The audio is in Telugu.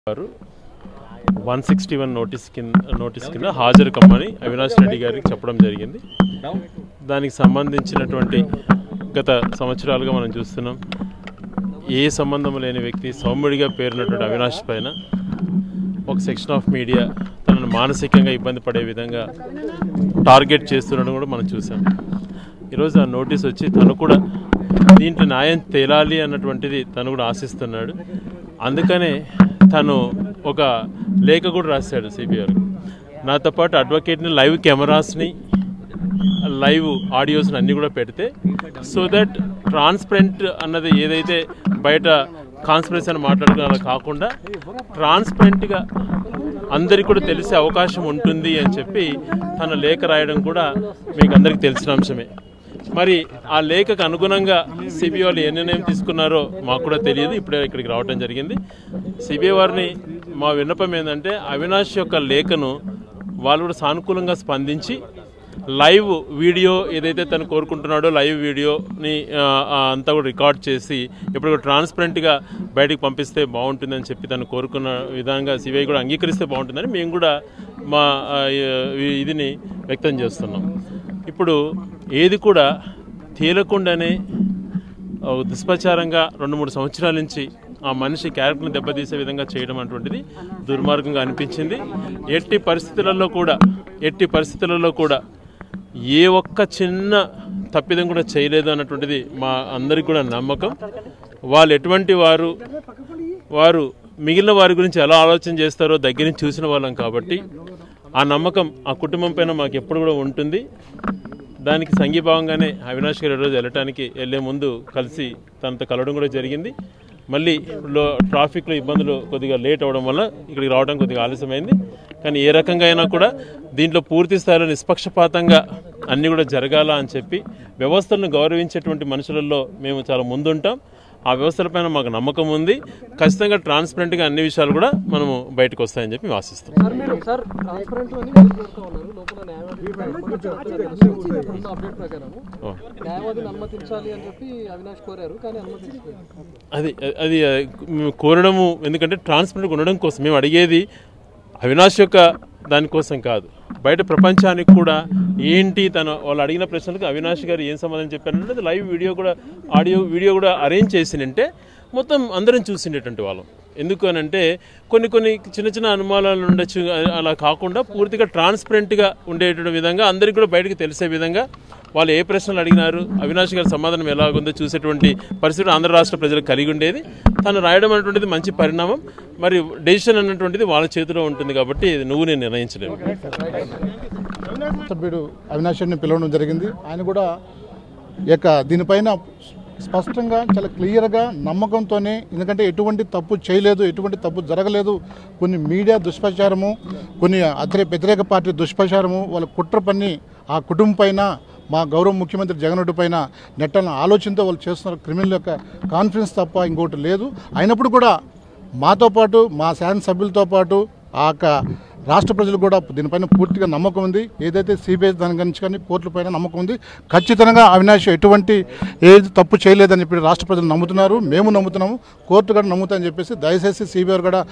గారు వన్ సిక్స్టీ వన్ నోటీస్ కింద నోటీస్ కింద హాజరు కమ్మని అవినాష్ రెడ్డి గారికి చెప్పడం జరిగింది దానికి సంబంధించినటువంటి గత సంవత్సరాలుగా మనం చూస్తున్నాం ఏ సంబంధం లేని వ్యక్తి సౌమ్యుడిగా పేరున్నటువంటి అవినాష్ పైన ఒక సెక్షన్ ఆఫ్ మీడియా తనను మానసికంగా ఇబ్బంది పడే విధంగా టార్గెట్ చేస్తుండడం కూడా మనం చూసాం ఈరోజు ఆ నోటీస్ వచ్చి తను కూడా దీంట్లో న్యాయం తేలాలి అన్నటువంటిది తను కూడా ఆశిస్తున్నాడు అందుకనే తను ఒక లేఖ కూడా రాశాడు సిబిఆర్ నాతో పాటు అడ్వకేట్ని లైవ్ కెమెరాస్ని లైవ్ ఆడియోస్ని అన్నీ కూడా పెడితే సో దట్ ట్రాన్స్పరెంట్ అన్నది ఏదైతే బయట కాన్స్పరెన్సీ అని మాట్లాడుకున్న అలా కాకుండా ట్రాన్స్పరెంట్గా అందరికీ కూడా తెలిసే అవకాశం ఉంటుంది అని చెప్పి తన లేఖ రాయడం కూడా మీకు అందరికీ తెలిసిన అంశమే మరి ఆ లేఖకు అనుగుణంగా సిబిఐ వాళ్ళు ఏ నిర్ణయం తీసుకున్నారో మాకు కూడా తెలియదు ఇప్పుడే ఇక్కడికి రావడం జరిగింది సిబిఐ వారిని మా విన్నపం ఏంటంటే అవినాష్ యొక్క లేఖను వాళ్ళు కూడా సానుకూలంగా స్పందించి లైవ్ వీడియో ఏదైతే తను కోరుకుంటున్నాడో లైవ్ వీడియోని ఆ, ఆ, అంతా కూడా రికార్డ్ చేసి ఇప్పుడు ట్రాన్స్పరెంట్గా బయటికి పంపిస్తే బాగుంటుందని చెప్పి తను కోరుకున్న విధంగా సిబిఐ కూడా అంగీకరిస్తే బాగుంటుందని మేము కూడా మా ఆ, ఈ- ఇదిని వ్యక్తం చేస్తున్నాం ఇప్పుడు ఏది కూడా తేలకుండానే ఒక దుష్ప్రచారంగా రెండు మూడు సంవత్సరాల నుంచి ఆ మనిషి క్యారెక్టర్ని దెబ్బతీసే విధంగా చేయడం అటువంటిది దుర్మార్గంగా అనిపించింది ఎట్టి పరిస్థితులలో కూడా ఎట్టి పరిస్థితులలో కూడా ఏ ఒక్క చిన్న తప్పిదం కూడా చేయలేదు అన్నటువంటిది మా అందరికి కూడా నమ్మకం వాళ్ళు ఎటువంటి వారు వారు మిగిలిన వారి గురించి ఎలా ఆలోచన చేస్తారో దగ్గర నుంచి చూసిన వాళ్ళం కాబట్టి ఆ నమ్మకం ఆ కుటుంబం పైన మాకు ఎప్పుడు కూడా ఉంటుంది దానికి సంఘీభావంగానే అవినాష్ గారి రోజు వెళ్ళటానికి వెళ్ళే ముందు కలిసి తనతో కలవడం కూడా జరిగింది మళ్ళీ లో ట్రాఫిక్లో ఇబ్బందులు కొద్దిగా లేట్ అవడం వల్ల ఇక్కడికి రావడం కొద్దిగా ఆలస్యమైంది కానీ ఏ రకంగా అయినా కూడా దీంట్లో పూర్తి స్థాయిలో నిష్పక్షపాతంగా అన్నీ కూడా జరగాల అని చెప్పి వ్యవస్థలను గౌరవించేటువంటి మనుషులలో మేము చాలా ముందుంటాం ఆ వ్యవస్థలపైన మాకు నమ్మకం ఉంది ఖచ్చితంగా ట్రాన్స్పరెంట్గా అన్ని విషయాలు కూడా మనము బయటకు వస్తాయని చెప్పి మేము ఆశిస్తాం సార్ మీరు సార్ ట్రాన్స్పరెంట్ అని మీరు కోరుతా ఉన్నారు లోపల న్యాయవాది ఉన్న అప్డేట్ ప్రకారం ఓ. న్యాయవాదిని అనుమతించాలి అని చెప్పి అవినాష్ కోరారు కానీ అనుమతించలేదు అది అది ఆ, మేము కోరడము ఎందుకంటే ట్రాన్స్పరెంట్గా ఉండడం కోసం మేము అడిగేది అవినాష్ యొక్క దానికోసం కాదు బయట ప్రపంచానికి కూడా ఏంటి తను వాళ్ళు అడిగిన ప్రశ్నలకు అవినాష్ గారు ఏం సమాధానం చెప్పారంటే అది లైవ్ వీడియో కూడా ఆడియో వీడియో కూడా అరేంజ్ చేసిందంటే మొత్తం అందరం చూసిండేటువంటి వాళ్ళం ఎందుకు అని అంటే కొన్ని కొన్ని చిన్న చిన్న అనుమానాలు ఉండొచ్చు అ- అలా కాకుండా పూర్తిగా ట్రాన్స్పరెంట్గా ఉండేటువంటి విధంగా అందరికీ కూడా బయటకు తెలిసే విధంగా వాళ్ళు ఏ ప్రశ్నలు అడిగినారు అవినాష్ గారి సమాధానం ఎలాగుందో చూసేటువంటి పరిస్థితి ఆంధ్ర రాష్ట్ర ప్రజలకు కలిగి ఉండేది తను రాయడం అనేటువంటిది మంచి పరిణామం మరి డెసిషన్ అన్నటువంటిది వాళ్ళ చేతిలో ఉంటుంది కాబట్టి ఇది నువ్వు నేను నిర్ణయించలేము సభ్యుడు అవినాష్ రెడ్డిని పిలవడం జరిగింది ఆయన కూడా ఈ యొక్క దీనిపైన స్పష్టంగా చాలా క్లియర్గా నమ్మకంతోనే ఎందుకంటే ఎటువంటి తప్పు చేయలేదు ఎటువంటి తప్పు జరగలేదు కొన్ని మీడియా దుష్ప్రచారము కొన్ని అతరే వ్యతిరేక పార్టీ దుష్ప్రచారము వాళ్ళ కుట్ర పని ఆ కుటుంబం పైన మా గౌరవ ముఖ్యమంత్రి జగన్ రెడ్డి పైన నెట్టాలన్న ఆలోచనతో వాళ్ళు చేస్తున్నారు క్రిమినల్ యొక్క కాన్ఫిడెన్స్ తప్ప ఇంకోటి లేదు అయినప్పుడు కూడా మాతో పాటు మా శాసనసభ్యులతో పాటు ఆ యొక్క రాష్ట్ర ప్రజలు కూడా దీనిపైన పూర్తిగా నమ్మకం ఉంది ఏదైతే సిబిఐ దాని గురించి కానీ కోర్టులపైన నమ్మకం ఉంది ఖచ్చితంగా అవినాష్ ఎటువంటి ఏది తప్పు చేయలేదని చెప్పి రాష్ట్ర ప్రజలు నమ్ముతున్నారు మేము నమ్ముతున్నాము కోర్టు కూడా నమ్ముతాయని చెప్పేసి దయచేసి సిబిఐ కూడా